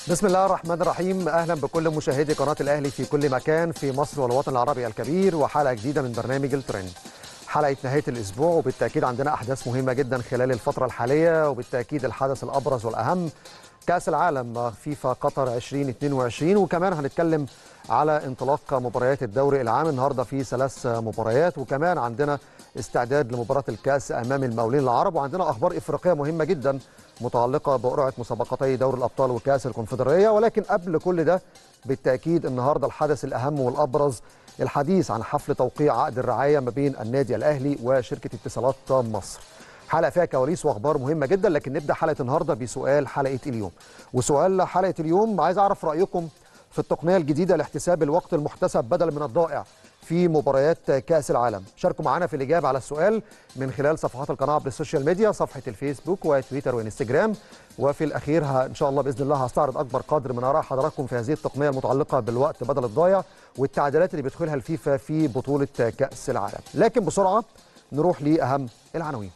بسم الله الرحمن الرحيم اهلا بكل مشاهدي قناه الاهلي في كل مكان في مصر والوطن العربي الكبير وحلقه جديده من برنامج الترند حلقه نهايه الاسبوع وبالتاكيد عندنا احداث مهمه جدا خلال الفتره الحاليه وبالتاكيد الحدث الابرز والاهم كاس العالم فيفا قطر 2022 وكمان هنتكلم على انطلاق مباريات الدوري العام النهارده في ثلاث مباريات وكمان عندنا استعداد لمباراه الكاس امام المقاولين العرب وعندنا اخبار افريقيه مهمه جدا متعلقه بقرعه مسابقتي دوري الابطال وكاس الكونفدراليه ولكن قبل كل ده بالتاكيد النهارده الحدث الاهم والابرز الحديث عن حفل توقيع عقد الرعايه ما بين النادي الاهلي وشركه اتصالات مصر. حلقه فيها كواليس واخبار مهمه جدا لكن نبدا حلقه النهارده بسؤال حلقه اليوم. وسؤال حلقه اليوم عايز اعرف رايكم في التقنيه الجديده لاحتساب الوقت المحتسب بدلا من الضائع في مباريات كاس العالم شاركوا معنا في الاجابه على السؤال من خلال صفحات القناه عبر السوشيال ميديا صفحه الفيسبوك وتويتر وانستجرام وفي الاخير ان شاء الله باذن الله هستعرض اكبر قدر من اراء حضراتكم في هذه التقنيه المتعلقه بالوقت بدل الضايع والتعديلات اللي بيدخلها الفيفا في بطوله كاس العالم لكن بسرعه نروح لاهم العناوين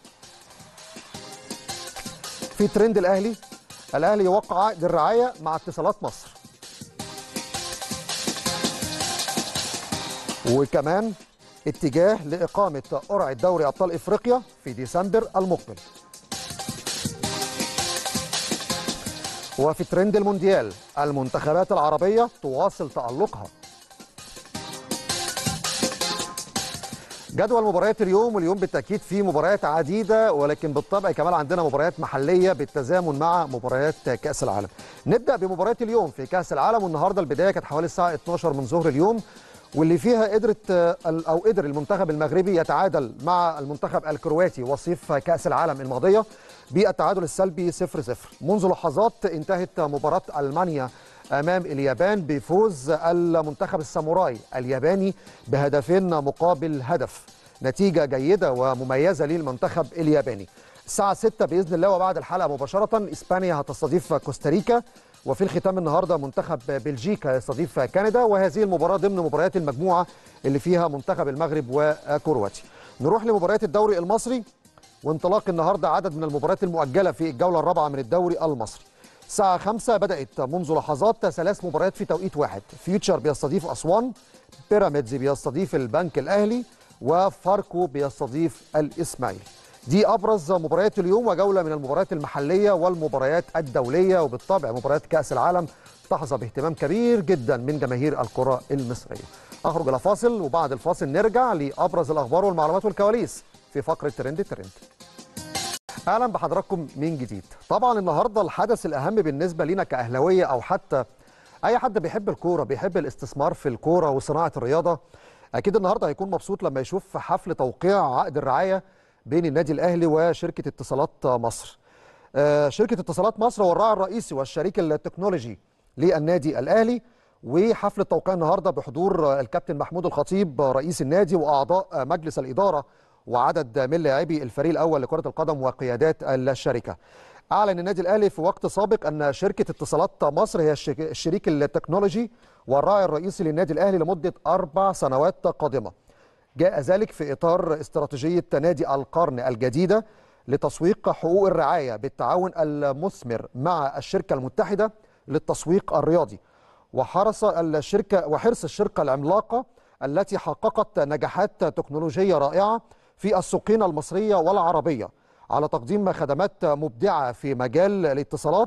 في ترند الاهلي الاهلي يوقع عقد الرعايه مع اتصالات مصر وكمان اتجاه لإقامة قرعة دوري أبطال إفريقيا في ديسمبر المقبل وفي ترند المونديال المنتخبات العربية تواصل تألقها جدول مباريات اليوم واليوم بالتأكيد في مباريات عديدة ولكن بالطبع كمان عندنا مباريات محلية بالتزامن مع مباريات كأس العالم نبدأ بمباريات اليوم في كأس العالم والنهاردة البداية كانت حوالي الساعة 12 من ظهر اليوم واللي فيها قدرت او قدر المنتخب المغربي يتعادل مع المنتخب الكرواتي وصيف كاس العالم الماضيه بالتعادل السلبي 0-0 منذ لحظات انتهت مباراه المانيا امام اليابان بفوز المنتخب الساموراي الياباني بهدفين مقابل هدف نتيجه جيده ومميزه للمنتخب الياباني الساعه 6 باذن الله وبعد الحلقه مباشره اسبانيا هتستضيف كوستاريكا وفي الختام النهارده منتخب بلجيكا يستضيف كندا وهذه المباراه ضمن مباريات المجموعه اللي فيها منتخب المغرب وكرواتيا. نروح لمباريات الدوري المصري وانطلاق النهارده عدد من المباريات المؤجله في الجوله الرابعه من الدوري المصري. الساعة 5 بدأت منذ لحظات ثلاث مباريات في توقيت واحد، فيوتشر بيستضيف أسوان، بيراميدز بيستضيف البنك الأهلي، وفاركو بيستضيف الإسماعيلي. دي ابرز مباريات اليوم وجوله من المباريات المحليه والمباريات الدوليه وبالطبع مباريات كاس العالم تحظى باهتمام كبير جدا من جماهير الكره المصريه. اخرج الى فاصل وبعد الفاصل نرجع لابرز الاخبار والمعلومات والكواليس في فقره ترند ترند. اهلا بحضراتكم من جديد. طبعا النهارده الحدث الاهم بالنسبه لنا كاهلاويه او حتى اي حد بيحب الكوره بيحب الاستثمار في الكوره وصناعه الرياضه اكيد النهارده هيكون مبسوط لما يشوف حفل توقيع عقد الرعايه بين النادي الاهلي وشركه اتصالات مصر. شركه اتصالات مصر هو الراعي الرئيسي والشريك التكنولوجي للنادي الاهلي وحفل التوقيع النهارده بحضور الكابتن محمود الخطيب رئيس النادي واعضاء مجلس الاداره وعدد من لاعبي الفريق الاول لكره القدم وقيادات الشركه. اعلن النادي الاهلي في وقت سابق ان شركه اتصالات مصر هي الشريك التكنولوجي والراعي الرئيسي للنادي الاهلي لمده اربع سنوات قادمه. جاء ذلك في إطار استراتيجية نادي القرن الجديدة لتسويق حقوق الرعاية بالتعاون المثمر مع الشركة المتحدة للتسويق الرياضي وحرص الشركة وحرص الشركة العملاقة التي حققت نجاحات تكنولوجية رائعة في السوقين المصرية والعربية على تقديم خدمات مبدعة في مجال الاتصالات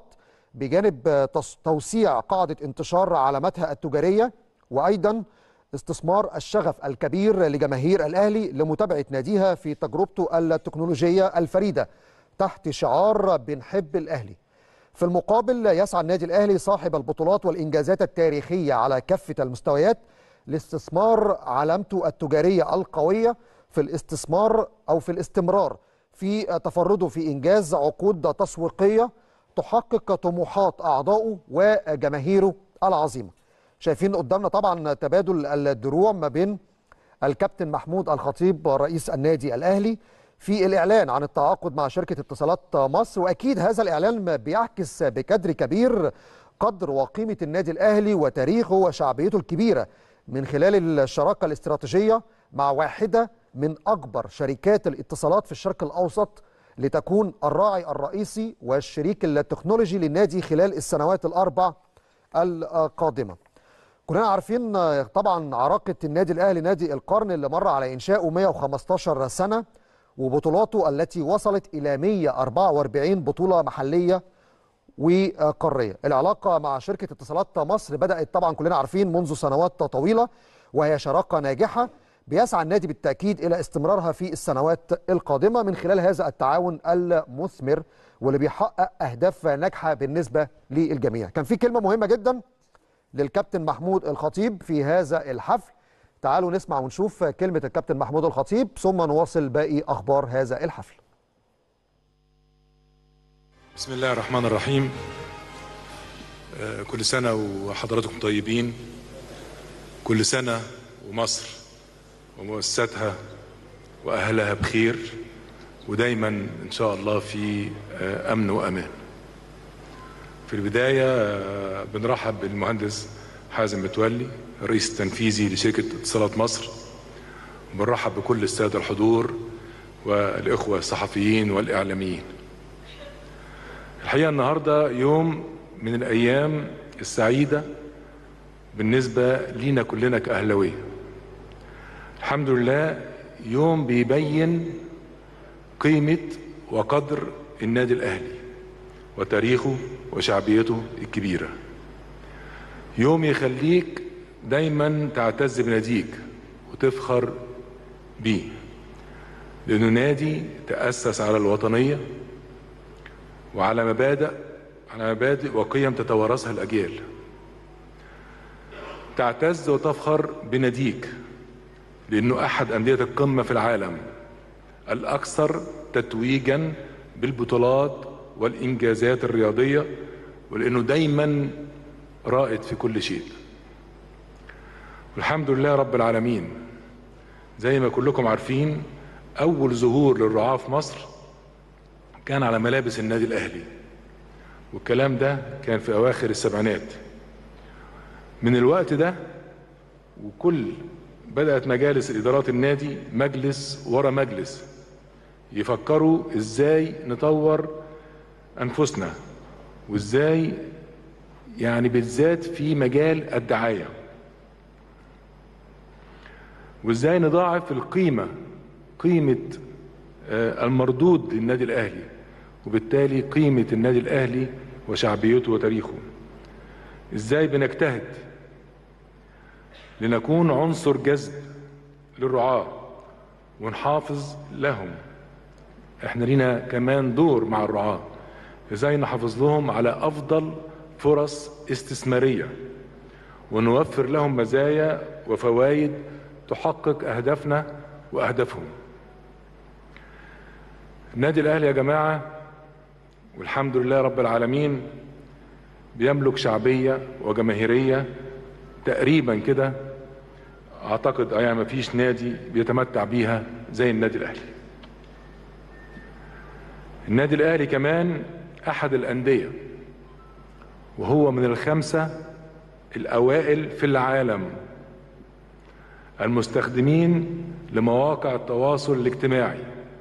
بجانب توسيع قاعدة انتشار علاماتها التجارية وأيضاً استثمار الشغف الكبير لجماهير الأهلي لمتابعة ناديها في تجربته التكنولوجية الفريدة تحت شعار بنحب الأهلي في المقابل يسعى النادي الأهلي صاحب البطولات والإنجازات التاريخية على كافة المستويات لاستثمار علامته التجارية القوية في الاستثمار أو في الاستمرار في تفرده في إنجاز عقود تسويقية تحقق طموحات أعضائه وجماهيره العظيمة شايفين قدامنا طبعا تبادل الدروع ما بين الكابتن محمود الخطيب رئيس النادي الاهلي في الاعلان عن التعاقد مع شركه اتصالات مصر واكيد هذا الاعلان بيعكس بقدر كبير قدر وقيمه النادي الاهلي وتاريخه وشعبيته الكبيره من خلال الشراكه الاستراتيجيه مع واحده من اكبر شركات الاتصالات في الشرق الاوسط لتكون الراعي الرئيسي والشريك التكنولوجي للنادي خلال السنوات الاربع القادمه كلنا عارفين طبعا عراقه النادي الاهلي نادي القرن اللي مر على انشائه 115 سنه وبطولاته التي وصلت الى 144 بطوله محليه وقاريه العلاقه مع شركه اتصالات مصر بدات طبعا كلنا عارفين منذ سنوات طويله وهي شراكه ناجحه بيسعى النادي بالتاكيد الى استمرارها في السنوات القادمه من خلال هذا التعاون المثمر واللي بيحقق اهداف ناجحه بالنسبه للجميع كان في كلمه مهمه جدا للكابتن محمود الخطيب في هذا الحفل تعالوا نسمع ونشوف كلمه الكابتن محمود الخطيب ثم نواصل باقي اخبار هذا الحفل بسم الله الرحمن الرحيم آه، كل سنة وحضراتكم طيبين كل سنة ومصر ومؤسساتها وأهلها بخير ودايما إن شاء الله في آه، أمن وأمان في البداية آه، بنرحب بالمهندس حازم متولي الرئيس التنفيذي لشركة اتصالات مصر وبنرحب بكل السادة الحضور والإخوة الصحفيين والإعلاميين الحقيقة النهاردة يوم من الأيام السعيدة بالنسبة لينا كلنا كأهلوية الحمد لله يوم بيبين قيمة وقدر النادي الأهلي وتاريخه وشعبيته الكبيرة يوم يخليك دايما تعتز بناديك وتفخر بيه لأنه نادي تأسس على الوطنية وعلى مبادئ على مبادئ وقيم تتوارثها الأجيال تعتز وتفخر بناديك لأنه أحد أندية القمة في العالم الأكثر تتويجا بالبطولات والإنجازات الرياضية ولأنه دايما رائد في كل شيء والحمد لله رب العالمين زي ما كلكم عارفين أول ظهور للرعاة في مصر كان على ملابس النادي الأهلي والكلام ده كان في أواخر السبعينات من الوقت ده وكل بدأت مجالس إدارات النادي مجلس ورا مجلس يفكروا إزاي نطور أنفسنا وإزاي يعني بالذات في مجال الدعاية وإزاي نضاعف القيمة قيمة آه، المردود للنادي الأهلي وبالتالي قيمة النادي الأهلي وشعبيته وتاريخه إزاي بنجتهد لنكون عنصر جذب للرعاة ونحافظ لهم احنا لينا كمان دور مع الرعاة ازاي نحافظ لهم على افضل فرص استثمارية ونوفر لهم مزايا وفوائد تحقق اهدافنا واهدافهم النادي الاهلي يا جماعة والحمد لله رب العالمين بيملك شعبية وجماهيرية تقريبا كده اعتقد يعني ما فيش نادي بيتمتع بيها زي النادي الاهلي النادي الاهلي كمان احد الانديه وهو من الخمسه الاوائل في العالم المستخدمين لمواقع التواصل الاجتماعي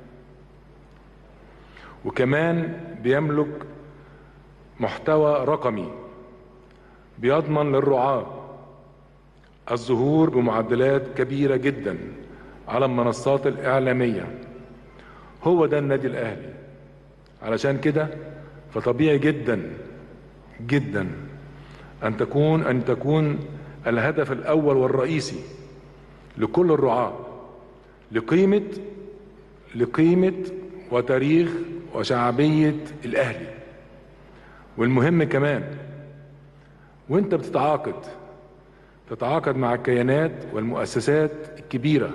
وكمان بيملك محتوى رقمي بيضمن للرعاه الظهور بمعدلات كبيرة جدا على المنصات الإعلامية هو ده النادي الأهلي علشان كده فطبيعي جدا جدا أن تكون أن تكون الهدف الأول والرئيسي لكل الرعاة لقيمة لقيمة وتاريخ وشعبية الأهلي والمهم كمان وانت بتتعاقد تتعاقد مع الكيانات والمؤسسات الكبيرة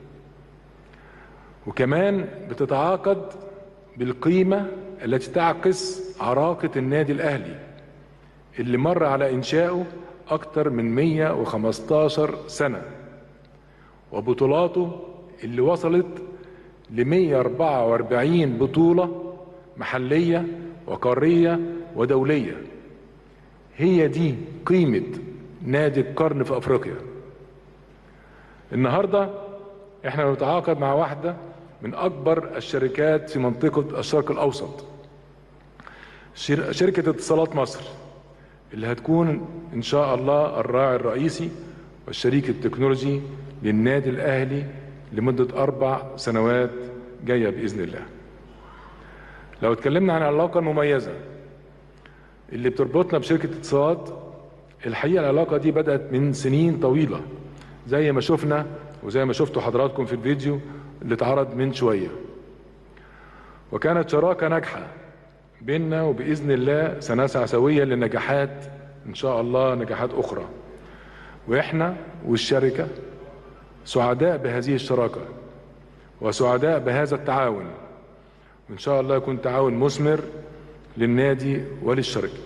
وكمان بتتعاقد بالقيمة التي تعكس عراقة النادي الأهلي اللي مر على إنشائه أكثر من 115 سنة وبطولاته اللي وصلت ل 144 بطولة محلية وقارية ودولية هي دي قيمة نادي القرن في افريقيا النهارده احنا بنتعاقد مع واحده من اكبر الشركات في منطقه الشرق الاوسط شر- شركه اتصالات مصر اللي هتكون إن شاء الله الراعي الرئيسي والشريك التكنولوجي للنادي الأهلي لمدة أربع سنوات جاية بإذن الله لو اتكلمنا عن العلاقة المميزة اللي بتربطنا بشركة اتصالات الحقيقة العلاقة دي بدأت من سنين طويلة زي ما شفنا وزي ما شفتوا حضراتكم في الفيديو اللي اتعرض من شوية وكانت شراكة ناجحة بيننا وبإذن الله سنسعى سويا لنجاحات إن شاء الله نجاحات أخرى وإحنا والشركة سعداء بهذه الشراكة وسعداء بهذا التعاون وإن شاء الله يكون تعاون مثمر للنادي وللشركة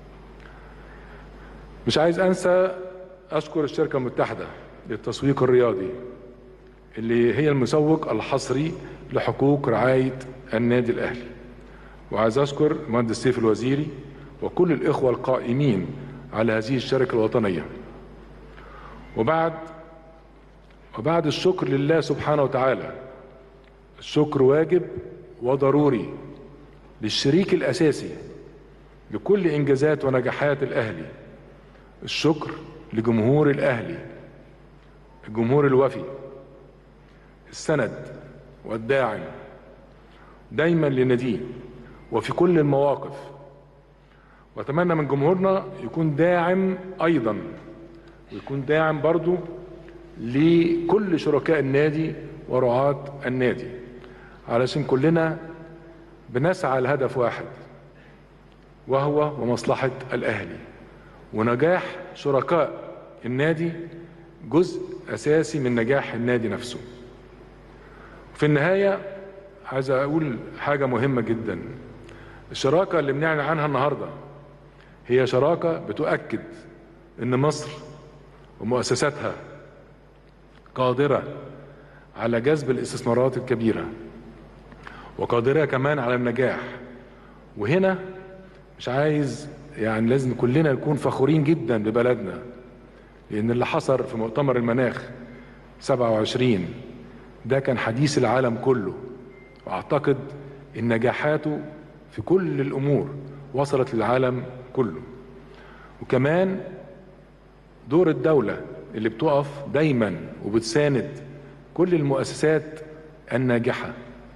مش عايز أنسى أشكر الشركة المتحدة للتسويق الرياضي اللي هي المسوق الحصري لحقوق رعاية النادي الأهلي وعايز أشكر المهندس سيف الوزيري وكل الإخوة القائمين على هذه الشركة الوطنية وبعد وبعد الشكر لله سبحانه وتعالى الشكر واجب وضروري للشريك الأساسي لكل إنجازات ونجاحات الأهلي الشكر لجمهور الأهلي الجمهور الوفي السند والداعم دايما لناديه وفي كل المواقف واتمنى من جمهورنا يكون داعم ايضا ويكون داعم برضو لكل شركاء النادي ورعاة النادي علشان كلنا بنسعى لهدف واحد وهو ومصلحة الأهلي ونجاح شركاء النادي جزء أساسي من نجاح النادي نفسه في النهاية عايز أقول حاجة مهمة جدا الشراكة اللي بنعلن عنها النهاردة هي شراكة بتؤكد أن مصر ومؤسساتها قادرة على جذب الاستثمارات الكبيرة وقادرة كمان على النجاح وهنا مش عايز يعني لازم كلنا نكون فخورين جدا ببلدنا لأن اللي حصل في مؤتمر المناخ 27 ده كان حديث العالم كله واعتقد ان نجاحاته في كل الامور وصلت للعالم كله وكمان دور الدوله اللي بتقف دايما وبتساند كل المؤسسات الناجحه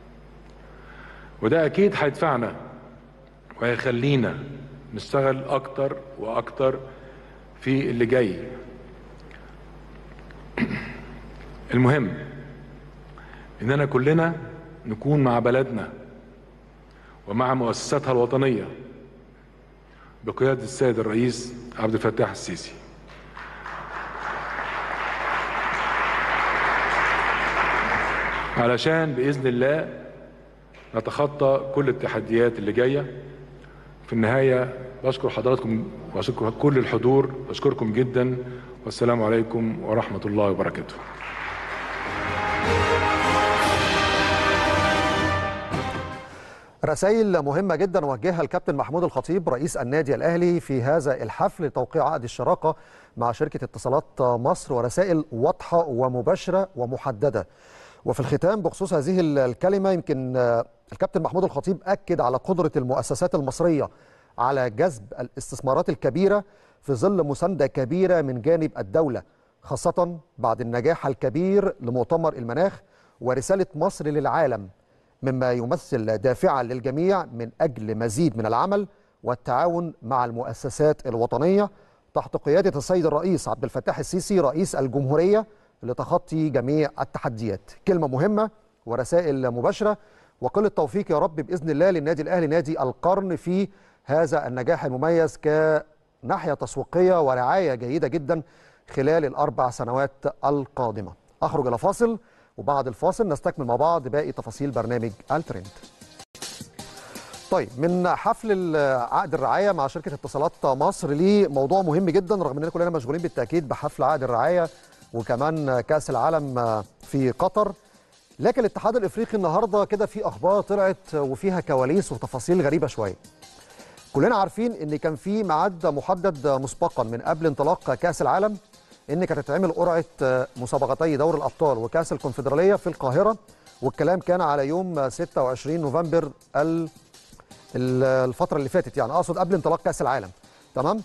وده اكيد هيدفعنا وهيخلينا نشتغل اكتر واكتر في اللي جاي المهم اننا كلنا نكون مع بلدنا ومع مؤسساتها الوطنيه بقياده السيد الرئيس عبد الفتاح السيسي علشان باذن الله نتخطى كل التحديات اللي جايه في النهايه بشكر حضراتكم واشكر كل الحضور بشكركم جدا والسلام عليكم ورحمه الله وبركاته رسائل مهمة جدا وجهها الكابتن محمود الخطيب رئيس النادي الأهلي في هذا الحفل لتوقيع عقد الشراكة مع شركة اتصالات مصر ورسائل واضحة ومباشرة ومحددة وفي الختام بخصوص هذه الكلمة يمكن الكابتن محمود الخطيب أكد على قدرة المؤسسات المصرية على جذب الاستثمارات الكبيرة في ظل مساندة كبيرة من جانب الدولة خاصة بعد النجاح الكبير لمؤتمر المناخ ورسالة مصر للعالم مما يمثل دافعا للجميع من اجل مزيد من العمل والتعاون مع المؤسسات الوطنيه تحت قياده السيد الرئيس عبد الفتاح السيسي رئيس الجمهوريه لتخطي جميع التحديات. كلمه مهمه ورسائل مباشره وكل التوفيق يا رب باذن الله للنادي الاهلي نادي القرن في هذا النجاح المميز كناحيه تسويقيه ورعايه جيده جدا خلال الاربع سنوات القادمه. اخرج الى فاصل وبعد الفاصل نستكمل مع بعض باقي تفاصيل برنامج الترند طيب من حفل عقد الرعايه مع شركه اتصالات مصر لموضوع مهم جدا رغم اننا كلنا مشغولين بالتاكيد بحفل عقد الرعايه وكمان كاس العالم في قطر لكن الاتحاد الافريقي النهارده كده في اخبار طلعت وفيها كواليس وتفاصيل غريبه شويه كلنا عارفين ان كان في ميعاد محدد مسبقا من قبل انطلاق كاس العالم ان كانت تتعمل قرعه مسابقتي دور الابطال وكاس الكونفدراليه في القاهره والكلام كان على يوم 26 نوفمبر الفتره اللي فاتت يعني اقصد قبل انطلاق كاس العالم تمام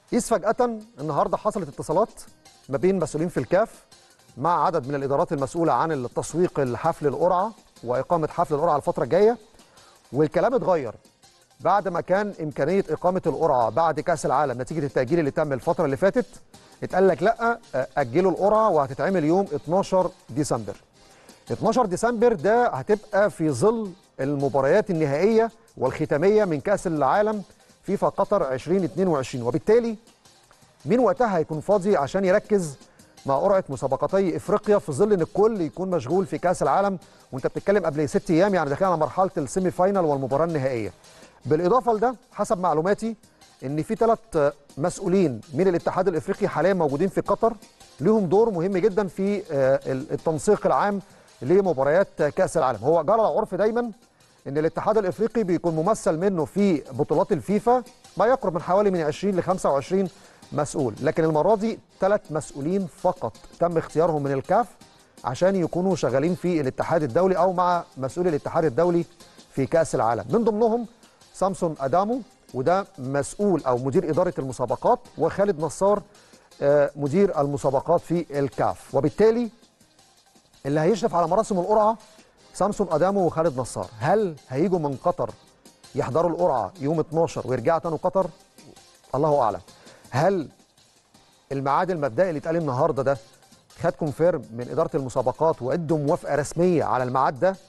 قيس فجاه النهارده حصلت اتصالات ما بين مسؤولين في الكاف مع عدد من الادارات المسؤوله عن التسويق الحفل القرعه واقامه حفل القرعه الفتره الجايه والكلام اتغير بعد ما كان امكانيه اقامه القرعه بعد كاس العالم نتيجه التاجيل اللي تم الفتره اللي فاتت اتقال لك لا اجلوا القرعه وهتتعمل يوم 12 ديسمبر 12 ديسمبر ده هتبقى في ظل المباريات النهائيه والختاميه من كاس العالم فيفا قطر 2022 وبالتالي مين وقتها هيكون فاضي عشان يركز مع قرعه مسابقتي افريقيا في ظل ان الكل يكون مشغول في كاس العالم وانت بتتكلم قبل ست ايام يعني داخلين على مرحله السيمي فاينال والمباراه النهائيه. بالاضافه لده حسب معلوماتي ان في ثلاث مسؤولين من الاتحاد الافريقي حاليا موجودين في قطر لهم دور مهم جدا في التنسيق العام لمباريات كاس العالم هو جرى العرف دايما ان الاتحاد الافريقي بيكون ممثل منه في بطولات الفيفا ما يقرب من حوالي من 20 ل 25 مسؤول لكن المره دي ثلاث مسؤولين فقط تم اختيارهم من الكاف عشان يكونوا شغالين في الاتحاد الدولي او مع مسؤول الاتحاد الدولي في كاس العالم من ضمنهم سامسون ادامو وده مسؤول او مدير اداره المسابقات وخالد نصار مدير المسابقات في الكاف وبالتالي اللي هيشرف على مراسم القرعه سامسون ادامو وخالد نصار هل هيجوا من قطر يحضروا القرعه يوم 12 ويرجعوا تاني قطر الله اعلم هل الميعاد المبدئي اللي اتقال النهارده ده خد كونفيرم من اداره المسابقات وادوا موافقه رسميه على الميعاد ده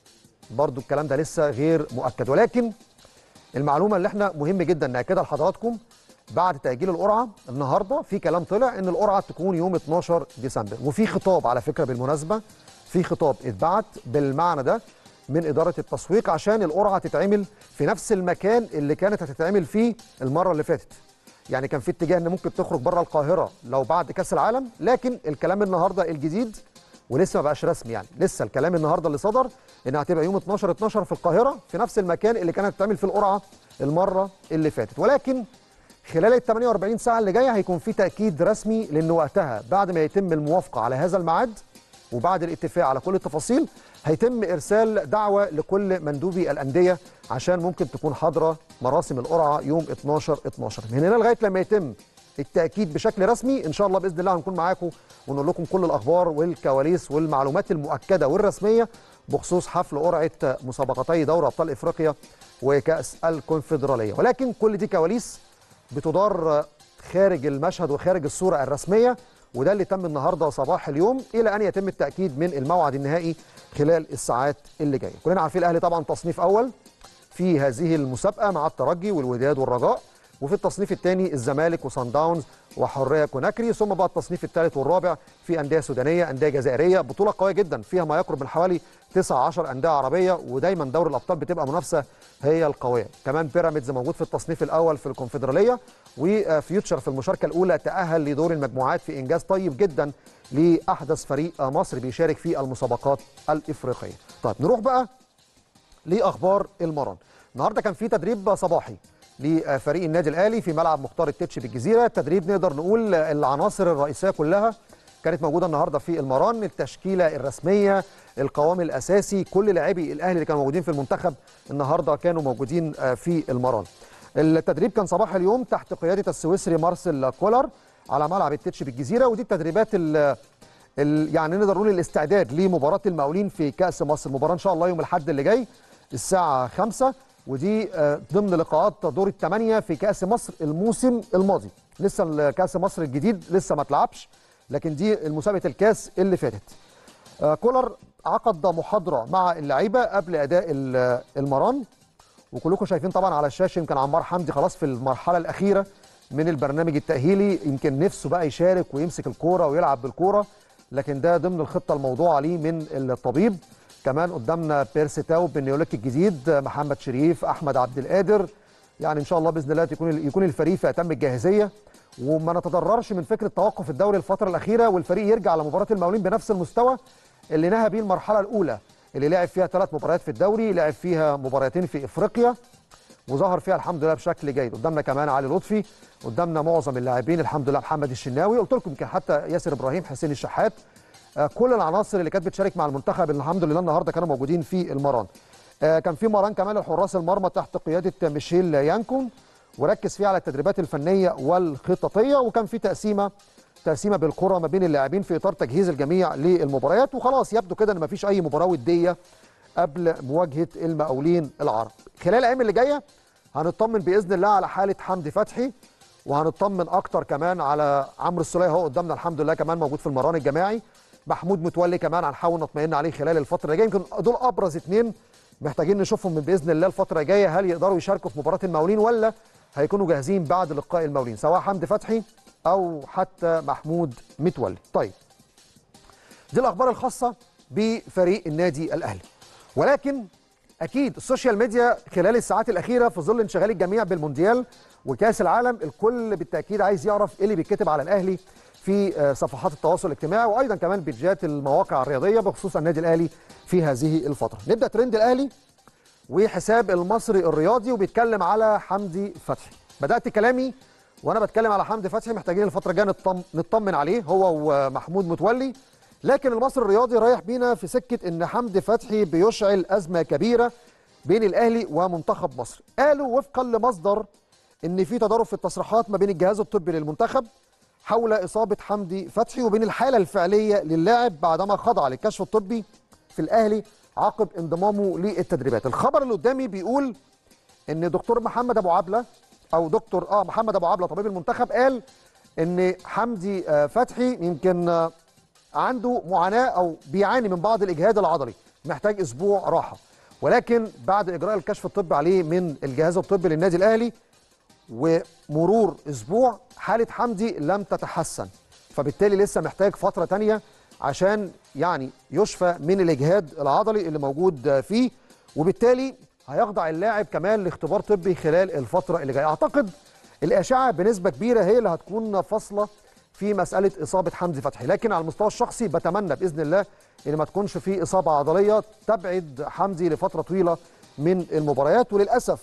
برضو الكلام ده لسه غير مؤكد ولكن المعلومه اللي احنا مهم جدا ناكدها لحضراتكم بعد تاجيل القرعه النهارده في كلام طلع ان القرعه تكون يوم 12 ديسمبر وفي خطاب على فكره بالمناسبه في خطاب اتبعت بالمعنى ده من اداره التسويق عشان القرعه تتعمل في نفس المكان اللي كانت هتتعمل فيه المره اللي فاتت يعني كان في اتجاه ان ممكن تخرج بره القاهره لو بعد كاس العالم لكن الكلام النهارده الجديد ولسه ما بقاش رسمي يعني لسه الكلام النهارده اللي صدر انها هتبقى يوم 12 12 في القاهره في نفس المكان اللي كانت هتتعمل في القرعه المره اللي فاتت ولكن خلال ال 48 ساعه اللي جايه هيكون في تاكيد رسمي لان وقتها بعد ما يتم الموافقه على هذا الميعاد وبعد الاتفاق على كل التفاصيل هيتم ارسال دعوه لكل مندوبي الانديه عشان ممكن تكون حاضره مراسم القرعه يوم 12 12 من هنا لغايه لما يتم التاكيد بشكل رسمي ان شاء الله باذن الله هنكون معاكم ونقول لكم كل الاخبار والكواليس والمعلومات المؤكده والرسميه بخصوص حفل قرعه مسابقتي دوري ابطال افريقيا وكاس الكونفدراليه ولكن كل دي كواليس بتدار خارج المشهد وخارج الصوره الرسميه وده اللي تم النهارده صباح اليوم الى ان يتم التاكيد من الموعد النهائي خلال الساعات اللي جايه كلنا عارفين الاهلي طبعا تصنيف اول في هذه المسابقه مع الترجي والوداد والرجاء وفي التصنيف الثاني الزمالك وصن داونز وحريه كوناكري ثم بقى التصنيف الثالث والرابع في انديه سودانيه انديه جزائريه بطوله قويه جدا فيها ما يقرب من حوالي 9 10 انديه عربيه ودايما دوري الابطال بتبقى منافسه هي القويه كمان بيراميدز موجود في التصنيف الاول في الكونفدراليه وفيوتشر في المشاركه الاولى تاهل لدور المجموعات في انجاز طيب جدا لاحدث فريق مصر بيشارك في المسابقات الافريقيه طيب نروح بقى لاخبار المرن النهارده كان في تدريب صباحي لفريق النادي الاهلي في ملعب مختار التتش بالجزيره التدريب نقدر نقول العناصر الرئيسيه كلها كانت موجوده النهارده في المران التشكيله الرسميه القوام الاساسي كل لاعبي الاهلي اللي كانوا موجودين في المنتخب النهارده كانوا موجودين في المران التدريب كان صباح اليوم تحت قياده السويسري مارسيل كولر على ملعب التتش بالجزيره ودي التدريبات ال يعني نقدر نقول الاستعداد لمباراه المقاولين في كاس مصر المباراه ان شاء الله يوم الاحد اللي جاي الساعه 5 ودي ضمن لقاءات دور الثمانيه في كاس مصر الموسم الماضي لسه كاس مصر الجديد لسه ما اتلعبش لكن دي مسابقه الكاس اللي فاتت كولر عقد محاضره مع اللعيبه قبل اداء المران وكلكم شايفين طبعا على الشاشه يمكن عمار حمدي خلاص في المرحله الاخيره من البرنامج التاهيلي يمكن نفسه بقى يشارك ويمسك الكوره ويلعب بالكوره لكن ده ضمن الخطه الموضوعه ليه من الطبيب كمان قدامنا بيرسي تاو بنيوليك الجديد محمد شريف احمد عبد القادر يعني ان شاء الله باذن الله يكون يكون الفريق في اتم الجاهزيه وما نتضررش من فكره توقف الدوري الفتره الاخيره والفريق يرجع لمباراه المقاولين بنفس المستوى اللي نهى بيه المرحله الاولى اللي لعب فيها ثلاث مباريات في الدوري لعب فيها مباراتين في افريقيا وظهر فيها الحمد لله بشكل جيد قدامنا كمان علي لطفي قدامنا معظم اللاعبين الحمد لله محمد الشناوي قلت لكم يمكن حتى ياسر ابراهيم حسين الشحات كل العناصر اللي كانت بتشارك مع المنتخب الحمد لله النهارده كانوا موجودين في المران كان في مران كمان الحراس المرمى تحت قياده ميشيل يانكون وركز فيه على التدريبات الفنيه والخططيه وكان في تقسيمه تقسيمه بالكره ما بين اللاعبين في اطار تجهيز الجميع للمباريات وخلاص يبدو كده ان مفيش اي مباراه وديه قبل مواجهه المقاولين العرب خلال الايام اللي جايه هنطمن باذن الله على حاله حمدي فتحي وهنطمن اكتر كمان على عمرو السوليه اهو قدامنا الحمد لله كمان موجود في المران الجماعي محمود متولي كمان هنحاول نطمئن عليه خلال الفتره اللي جايه يمكن دول ابرز اثنين محتاجين نشوفهم من باذن الله الفتره الجايه هل يقدروا يشاركوا في مباراه المقاولين ولا هيكونوا جاهزين بعد لقاء المقاولين سواء حمدي فتحي او حتى محمود متولي طيب دي الاخبار الخاصه بفريق النادي الاهلي ولكن اكيد السوشيال ميديا خلال الساعات الاخيره في ظل انشغال الجميع بالمونديال وكاس العالم الكل بالتاكيد عايز يعرف ايه اللي بيتكتب على الاهلي في آه، صفحات التواصل الاجتماعي وايضا كمان بيدجات المواقع الرياضيه بخصوص النادي الاهلي في هذه الفتره نبدا ترند الاهلي وحساب المصري الرياضي وبيتكلم على حمدي فتحي بدات كلامي وانا بتكلم على حمدي فتحي محتاجين الفتره الجايه نطم- نطمن عليه هو ومحمود متولي لكن المصري الرياضي رايح بينا في سكه ان حمدي فتحي بيشعل ازمه كبيره بين الاهلي ومنتخب مصر قالوا وفقا لمصدر ان في تضارب في التصريحات ما بين الجهاز الطبي للمنتخب حول اصابه حمدي فتحي وبين الحاله الفعليه للاعب بعدما خضع للكشف الطبي في الاهلي عقب انضمامه للتدريبات الخبر اللي قدامي بيقول ان دكتور محمد ابو عبله او دكتور اه محمد ابو عبله طبيب المنتخب قال ان حمدي آه، فتحي يمكن آه، عنده معاناه او بيعاني من بعض الاجهاد العضلي محتاج اسبوع راحه ولكن بعد اجراء الكشف الطبي عليه من الجهاز الطبي للنادي الاهلي ومرور اسبوع حاله حمدي لم تتحسن فبالتالي لسه محتاج فتره تانية عشان يعني يشفى من الاجهاد العضلي اللي موجود فيه وبالتالي هيخضع اللاعب كمان لاختبار طبي خلال الفتره اللي جايه اعتقد الاشعه بنسبه كبيره هي اللي هتكون فاصله في مساله اصابه حمدي فتحي لكن على المستوى الشخصي بتمنى باذن الله ان ما تكونش في اصابه عضليه تبعد حمدي لفتره طويله من المباريات وللاسف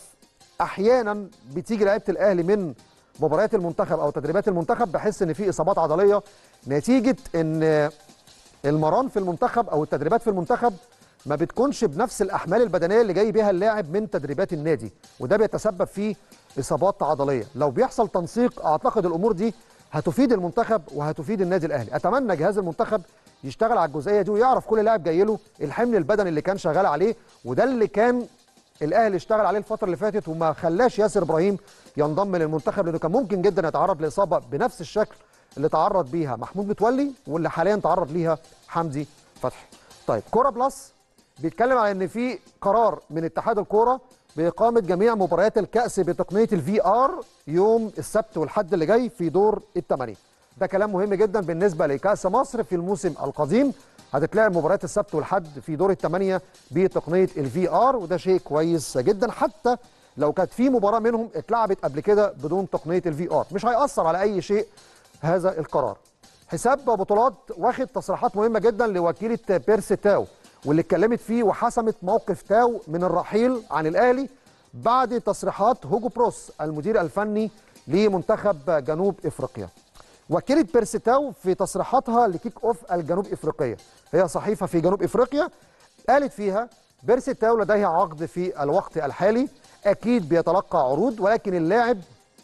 احيانا بتيجي لعيبه الاهلي من مباريات المنتخب او تدريبات المنتخب بحس ان في اصابات عضليه نتيجه ان المران في المنتخب او التدريبات في المنتخب ما بتكونش بنفس الاحمال البدنيه اللي جاي بيها اللاعب من تدريبات النادي وده بيتسبب في اصابات عضليه لو بيحصل تنسيق اعتقد الامور دي هتفيد المنتخب وهتفيد النادي الاهلي اتمنى جهاز المنتخب يشتغل على الجزئيه دي ويعرف كل لاعب جاي له الحمل البدني اللي كان شغال عليه وده اللي كان الاهلي اشتغل عليه الفتره اللي فاتت وما خلاش ياسر ابراهيم ينضم للمنتخب لانه كان ممكن جدا يتعرض لاصابه بنفس الشكل اللي تعرض بيها محمود متولي واللي حاليا تعرض ليها حمدي فتحي. طيب كوره بلس بيتكلم على ان في قرار من اتحاد الكوره باقامه جميع مباريات الكاس بتقنيه الفي ار يوم السبت والحد اللي جاي في دور الثمانيه. ده كلام مهم جدا بالنسبه لكاس مصر في الموسم القديم هتتلعب مباريات السبت والحد في دور الثمانيه بتقنيه الفي ار وده شيء كويس جدا حتى لو كانت في مباراه منهم اتلعبت قبل كده بدون تقنيه الفي ار مش هيأثر على اي شيء هذا القرار. حساب بطولات واخد تصريحات مهمه جدا لوكيله بيرسي تاو واللي اتكلمت فيه وحسمت موقف تاو من الرحيل عن الاهلي بعد تصريحات هوجو بروس المدير الفني لمنتخب جنوب افريقيا. وكيله بيرسيتاو في تصريحاتها لكيك اوف الجنوب افريقيه هي صحيفه في جنوب افريقيا قالت فيها بيرسيتاو لديه عقد في الوقت الحالي اكيد بيتلقى عروض ولكن اللاعب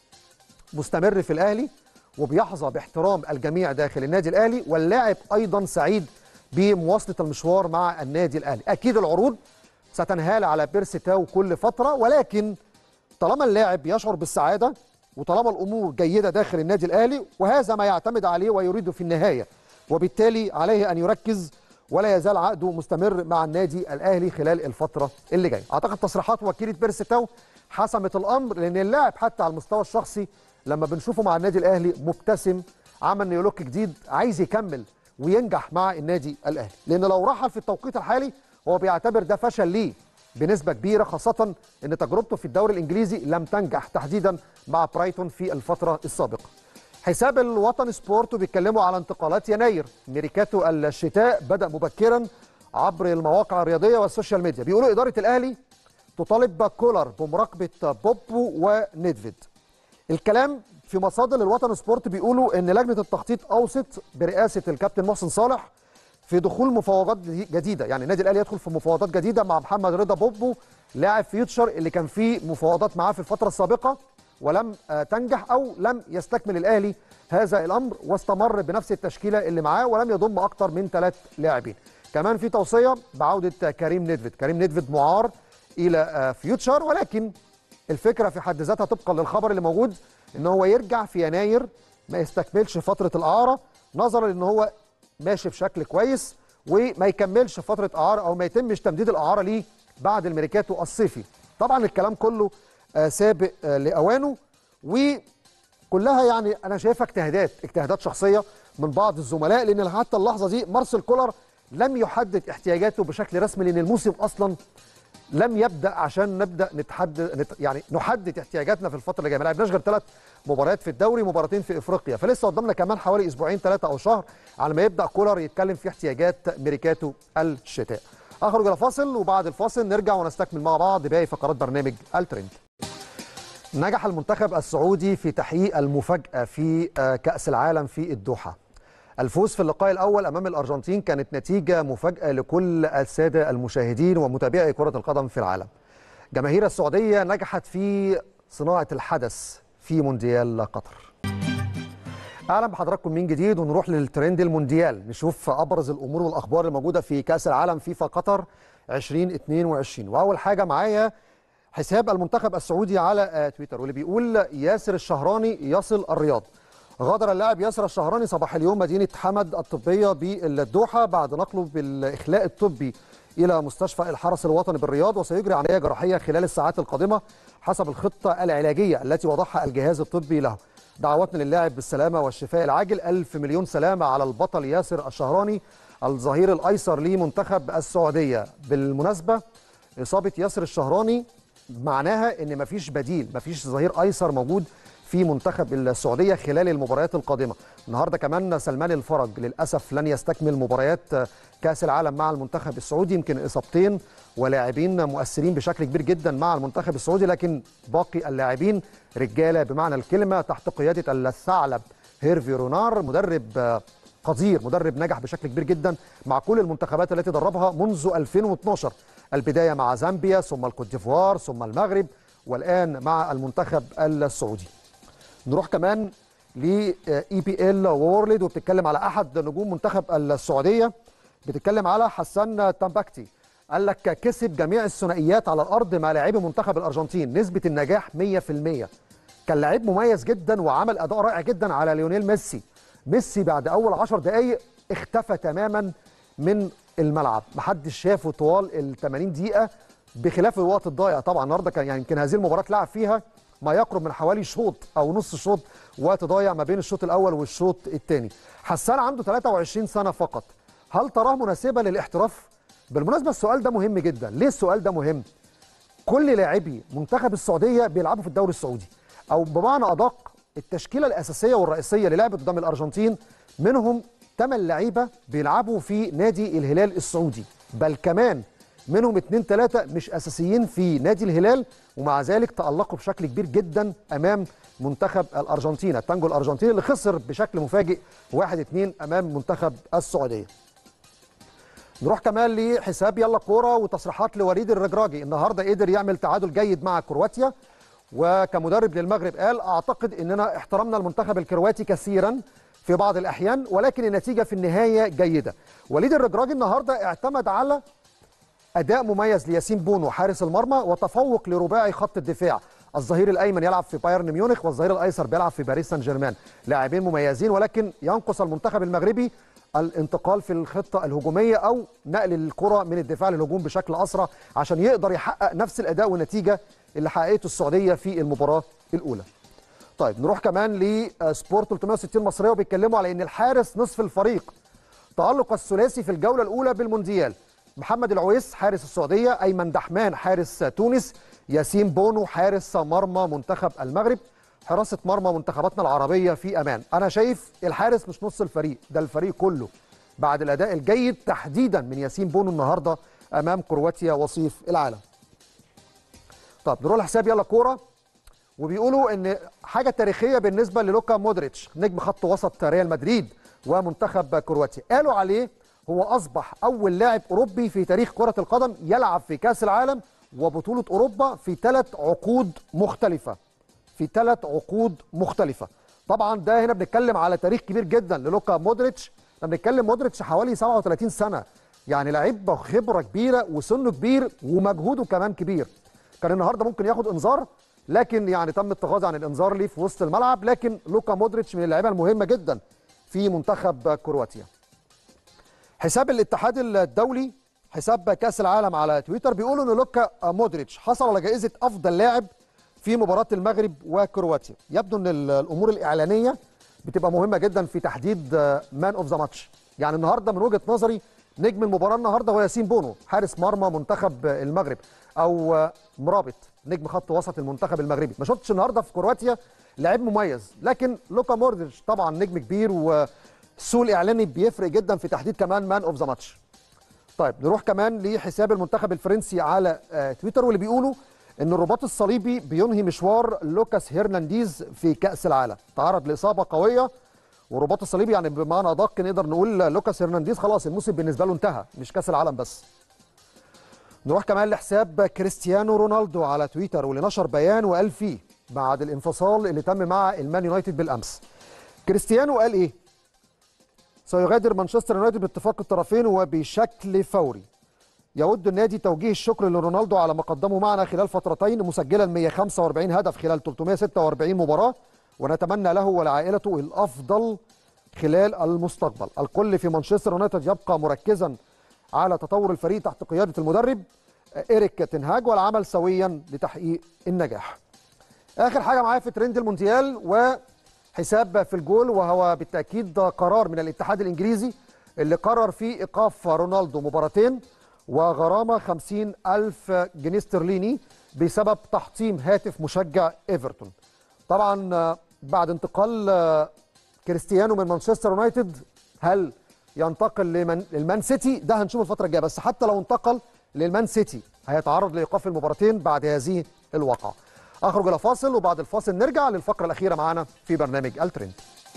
مستمر في الاهلي وبيحظى باحترام الجميع داخل النادي الاهلي واللاعب ايضا سعيد بمواصله المشوار مع النادي الاهلي اكيد العروض ستنهال على بيرسيتاو كل فتره ولكن طالما اللاعب يشعر بالسعاده وطالما الامور جيده داخل النادي الاهلي وهذا ما يعتمد عليه ويريده في النهايه وبالتالي عليه ان يركز ولا يزال عقده مستمر مع النادي الاهلي خلال الفتره اللي جايه اعتقد تصريحات وكيله بيرسيتاو حسمت الامر لان اللاعب حتى على المستوى الشخصي لما بنشوفه مع النادي الاهلي مبتسم عمل نيولوك جديد عايز يكمل وينجح مع النادي الاهلي لان لو رحل في التوقيت الحالي هو بيعتبر ده فشل ليه بنسبه كبيره خاصه ان تجربته في الدوري الانجليزي لم تنجح تحديدا مع برايتون في الفتره السابقه حساب الوطن سبورت بيتكلموا على انتقالات يناير ميريكاتو الشتاء بدا مبكرا عبر المواقع الرياضيه والسوشيال ميديا بيقولوا اداره الاهلي تطالب كولر بمراقبه بوبو ونيدفيد الكلام في مصادر الوطن سبورت بيقولوا ان لجنه التخطيط اوصت برئاسه الكابتن محسن صالح في دخول مفاوضات جديده يعني النادي الاهلي يدخل في مفاوضات جديده مع محمد رضا بوبو لاعب فيوتشر اللي كان فيه مفاوضات معاه في الفتره السابقه ولم آه، تنجح او لم يستكمل الاهلي هذا الامر واستمر بنفس التشكيله اللي معاه ولم يضم اكثر من ثلاث لاعبين كمان في توصيه بعوده كريم نيدفيد كريم نيدفيد معار الى آه، فيوتشر ولكن الفكره في حد ذاتها طبقا للخبر اللي موجود ان هو يرجع في يناير ما يستكملش فتره الاعاره نظرا ان هو ماشي بشكل كويس وما يكملش فتره اعاره او ما يتمش تمديد الاعاره ليه بعد الميركاتو الصيفي طبعا الكلام كله آه، سابق آه، لاوانه وكلها يعني انا شايفها اجتهادات اجتهادات شخصيه من بعض الزملاء لان حتى اللحظه دي مارسيل كولر لم يحدد احتياجاته بشكل رسمي لان الموسم اصلا لم يبدا عشان نبدا نتحدد نت يعني نحدد احتياجاتنا في الفتره اللي جايه ما لعبناش غير ثلاث مباريات في الدوري مباراتين في افريقيا فلسه قدامنا كمان حوالي اسبوعين ثلاثه او شهر على ما يبدا كولر يتكلم في احتياجات ميركاتو الشتاء اخرج الى فاصل وبعد الفاصل نرجع ونستكمل مع بعض باقي فقرات برنامج الترند نجح المنتخب السعودي في تحقيق المفاجاه في آه، كاس العالم في الدوحه الفوز في اللقاء الاول امام الارجنتين كانت نتيجه مفاجاه لكل الساده المشاهدين ومتابعي كره القدم في العالم جماهير السعوديه نجحت في صناعه الحدث في مونديال قطر اهلا بحضراتكم من جديد ونروح للترند المونديال نشوف ابرز الامور والاخبار الموجوده في كاس العالم فيفا قطر 2022 واول حاجه معايا حساب المنتخب السعودي على آه، تويتر واللي بيقول ياسر الشهراني يصل الرياض غادر اللاعب ياسر الشهراني صباح اليوم مدينه حمد الطبيه بالدوحه بعد نقله بالاخلاء الطبي الى مستشفى الحرس الوطني بالرياض وسيجري عمليه جراحيه خلال الساعات القادمه حسب الخطه العلاجيه التي وضعها الجهاز الطبي له دعواتنا للاعب بالسلامه والشفاء العاجل ألف مليون سلامه على البطل ياسر الشهراني الظهير الايسر لمنتخب السعوديه بالمناسبه اصابه ياسر الشهراني معناها ان مفيش بديل مفيش ظهير ايسر موجود في منتخب السعوديه خلال المباريات القادمه النهارده كمان سلمان الفرج للاسف لن يستكمل مباريات كاس العالم مع المنتخب السعودي يمكن اصابتين ولاعبين مؤثرين بشكل كبير جدا مع المنتخب السعودي لكن باقي اللاعبين رجاله بمعنى الكلمه تحت قياده الثعلب هيرفي رونار مدرب آه، قدير مدرب نجح بشكل كبير جدا مع كل المنتخبات التي دربها منذ 2012 البدايه مع زامبيا ثم الكوت ديفوار ثم المغرب والان مع المنتخب السعودي نروح كمان ل اي بي ال وورلد وبتتكلم على احد نجوم منتخب السعوديه بتتكلم على حسان تامباكتي قال لك كسب جميع الثنائيات على الارض مع لاعبي منتخب الارجنتين نسبه النجاح 100% كان لعيب مميز جدا وعمل اداء رائع جدا على ليونيل ميسي ميسي بعد اول 10 دقائق اختفى تماما من الملعب محدش شافه طوال ال 80 دقيقه بخلاف الوقت الضايع طبعا النهارده كان يعني يمكن هذه المباراه اتلعب فيها ما يقرب من حوالي شوط او نص شوط وقت ضايع ما بين الشوط الاول والشوط الثاني حسان عنده 23 سنه فقط هل تراه مناسبه للاحتراف بالمناسبه السؤال ده مهم جدا ليه السؤال ده مهم كل لاعبي منتخب السعوديه بيلعبوا في الدوري السعودي او بمعنى ادق التشكيله الاساسيه والرئيسيه اللي لعبت قدام الارجنتين منهم 8 لعيبه بيلعبوا في نادي الهلال السعودي بل كمان منهم اثنين ثلاثه مش اساسيين في نادي الهلال ومع ذلك تالقوا بشكل كبير جدا امام منتخب الارجنتين التانجو الارجنتيني اللي خسر بشكل مفاجئ 1-2 امام منتخب السعوديه نروح كمان لحساب يلا كوره وتصريحات لوليد الرجراجي النهارده قدر يعمل تعادل جيد مع كرواتيا وكمدرب للمغرب قال اعتقد اننا احترمنا المنتخب الكرواتي كثيرا في بعض الاحيان ولكن النتيجه في النهايه جيده وليد الرجراجي النهارده اعتمد على اداء مميز لياسين بونو حارس المرمى وتفوق لرباعي خط الدفاع الظهير الايمن يلعب في بايرن ميونخ والظهير الايسر بيلعب في باريس سان جيرمان لاعبين مميزين ولكن ينقص المنتخب المغربي الانتقال في الخطه الهجوميه او نقل الكره من الدفاع للهجوم بشكل اسرع عشان يقدر يحقق نفس الاداء والنتيجه اللي حققته السعوديه في المباراه الاولى طيب نروح كمان لسبورت 360 مصريه وبيتكلموا على ان الحارس نصف الفريق تألق الثلاثي في الجوله الاولى بالمونديال محمد العويس حارس السعوديه ايمن دحمان حارس تونس ياسين بونو حارس مرمى منتخب المغرب حراسه مرمى منتخباتنا العربيه في امان انا شايف الحارس مش نص الفريق ده الفريق كله بعد الاداء الجيد تحديدا من ياسين بونو النهارده امام كرواتيا وصيف العالم طب نروح لحساب يلا كوره وبيقولوا ان حاجه تاريخيه بالنسبه للوكا مودريتش نجم خط وسط ريال مدريد ومنتخب كرواتيا قالوا عليه هو اصبح اول لاعب اوروبي في تاريخ كره القدم يلعب في كاس العالم وبطوله اوروبا في ثلاث عقود مختلفه في ثلاث عقود مختلفه طبعا ده هنا بنتكلم على تاريخ كبير جدا للوكا مودريتش احنا بنتكلم مودريتش حوالي 37 سنه يعني لعيب خبره كبيره وسنه كبير ومجهوده كمان كبير كان النهارده ممكن ياخد انذار لكن يعني تم التغاضي عن الانذار ليه في وسط الملعب لكن لوكا مودريتش من اللعيبه المهمه جدا في منتخب كرواتيا حساب الاتحاد الدولي حساب كاس العالم على تويتر بيقولوا ان لوكا مودريتش حصل على جائزه افضل لاعب في مباراه المغرب وكرواتيا يبدو ان الامور الاعلانيه بتبقى مهمه جدا في تحديد مان اوف ذا ماتش يعني النهارده من وجهه نظري نجم المباراه النهارده هو ياسين بونو حارس مرمى منتخب المغرب او مرابط نجم خط وسط المنتخب المغربي ما شفتش النهارده في كرواتيا لعيب مميز لكن لوكا مودريتش طبعا نجم كبير والسوق الاعلاني بيفرق جدا في تحديد كمان مان اوف ذا ماتش طيب نروح كمان لحساب المنتخب الفرنسي على تويتر واللي بيقولوا ان الرباط الصليبي بينهي مشوار لوكاس هيرنانديز في كاس العالم تعرض لاصابه قويه والرباط الصليبي يعني بمعنى ادق نقدر نقول لوكاس هيرنانديز خلاص الموسم بالنسبه له انتهى مش كاس العالم بس نروح كمان لحساب كريستيانو رونالدو على تويتر واللي نشر بيان وقال فيه بعد الانفصال اللي تم مع المان يونايتد بالامس كريستيانو قال ايه سيغادر مانشستر يونايتد باتفاق الطرفين وبشكل فوري يود النادي توجيه الشكر لرونالدو على ما قدمه معنا خلال فترتين مسجلا 145 هدف خلال 346 مباراة ونتمنى له ولعائلته الأفضل خلال المستقبل الكل في مانشستر يونايتد يبقى مركزا على تطور الفريق تحت قيادة المدرب إيريك تنهاج والعمل سويا لتحقيق النجاح آخر حاجة معايا في ترند المونديال وحساب في الجول وهو بالتأكيد قرار من الاتحاد الإنجليزي اللي قرر فيه إيقاف رونالدو مباراتين وغرامة 50 ألف جنيه استرليني بسبب تحطيم هاتف مشجع إيفرتون طبعا بعد انتقال كريستيانو من مانشستر يونايتد هل ينتقل لمن المان سيتي ده هنشوف الفترة الجاية بس حتى لو انتقل للمان سيتي هيتعرض لإيقاف المباراتين بعد هذه الواقعة أخرج إلى فاصل وبعد الفاصل نرجع للفقرة الأخيرة معنا في برنامج الترند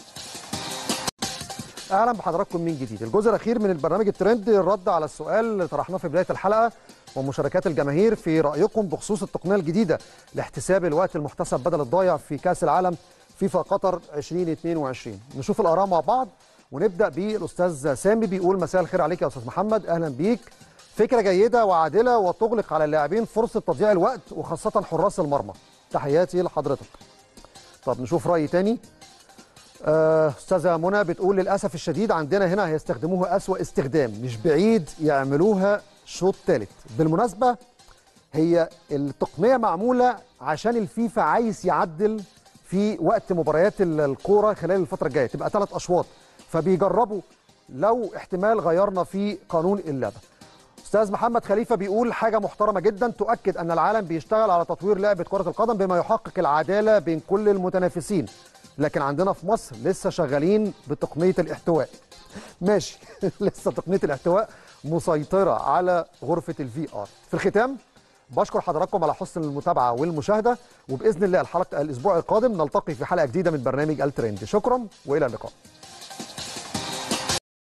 اهلا بحضراتكم من جديد الجزء الاخير من البرنامج الترند الرد على السؤال اللي طرحناه في بدايه الحلقه ومشاركات الجماهير في رايكم بخصوص التقنيه الجديده لاحتساب الوقت المحتسب بدل الضايع في كاس العالم فيفا قطر 2022 نشوف الاراء مع بعض ونبدا بالاستاذ سامي بيقول مساء الخير عليك يا استاذ محمد اهلا بيك فكره جيده وعادله وتغلق على اللاعبين فرصه تضييع الوقت وخاصه حراس المرمى تحياتي لحضرتك طب نشوف راي تاني استاذه منى بتقول للاسف الشديد عندنا هنا هيستخدموها اسوا استخدام مش بعيد يعملوها شوط ثالث بالمناسبه هي التقنيه معموله عشان الفيفا عايز يعدل في وقت مباريات الكوره خلال الفتره الجايه تبقى ثلاث اشواط فبيجربوا لو احتمال غيرنا في قانون اللعبه استاذ محمد خليفه بيقول حاجه محترمه جدا تؤكد ان العالم بيشتغل على تطوير لعبه كره القدم بما يحقق العداله بين كل المتنافسين لكن عندنا في مصر لسه شغالين بتقنيه الاحتواء ماشي لسه تقنيه الاحتواء مسيطره على غرفه الفي ار في الختام بشكر حضراتكم على حسن المتابعه والمشاهده وباذن الله الحلقه الاسبوع القادم نلتقي في حلقه جديده من برنامج الترند شكرا والى اللقاء